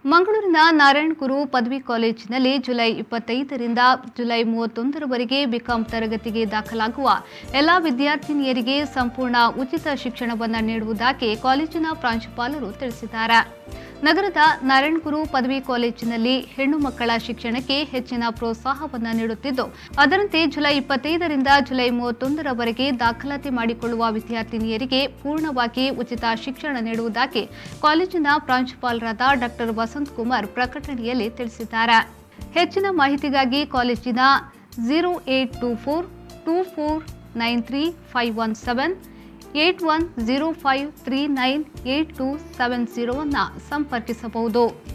ಮಂಗಳೂರಿನ ನಾರಾಯಣ್ ಗುರು ಪದವಿ ಕಾಲೇಜಿನಲ್ಲಿ ಜುಲೈ ಇಪ್ಪತ್ತೈದರಿಂದ ಜುಲೈ ಮೂವತ್ತೊಂದರವರೆಗೆ ಬಿಕಾಂ ತರಗತಿಗೆ ದಾಖಲಾಗುವ ಎಲ್ಲ ವಿದ್ಯಾರ್ಥಿನಿಯರಿಗೆ ಸಂಪೂರ್ಣ ಉಚಿತ ಶಿಕ್ಷಣವನ್ನು ನೀಡುವುದಾಗಿ ಕಾಲೇಜಿನ ಪ್ರಾಂಶುಪಾಲರು ತಿಳಿಸಿದ್ದಾರೆ ನಗರದ ನಾರಾಯಣ್ ಗುರು ಪದವಿ ಕಾಲೇಜಿನಲ್ಲಿ ಹೆಣ್ಣು ಮಕ್ಕಳ ಶಿಕ್ಷಣಕ್ಕೆ ಹೆಚ್ಚಿನ ಪ್ರೋತ್ಸಾಹವನ್ನು ನೀಡುತ್ತಿದ್ದು ಅದರಂತೆ ಜುಲೈ ಇಪ್ಪತ್ತೈದರಿಂದ ಜುಲೈ ಮೂವತ್ತೊಂದರವರೆಗೆ ದಾಖಲಾತಿ ಮಾಡಿಕೊಳ್ಳುವ ವಿದ್ಯಾರ್ಥಿನಿಯರಿಗೆ ಪೂರ್ಣವಾಗಿ ಉಚಿತ ಶಿಕ್ಷಣ ನೀಡುವುದಾಗಿ ಕಾಲೇಜಿನ ಪ್ರಾಂಶುಪಾಲರಾದ ಡಾಕ್ಟರ್ ವಸಂತ್ ಕುಮಾರ್ ಪ್ರಕಟಣೆಯಲ್ಲಿ ತಿಳಿಸಿದ್ದಾರೆ ಹೆಚ್ಚಿನ ಮಾಹಿತಿಗಾಗಿ ಕಾಲೇಜಿನ zero eight two four two four nine three five one seven eight one zero five three nine eight two seven ಝೀರೋವನ್ನು ಸಂಪರ್ಕಿಸಬಹುದು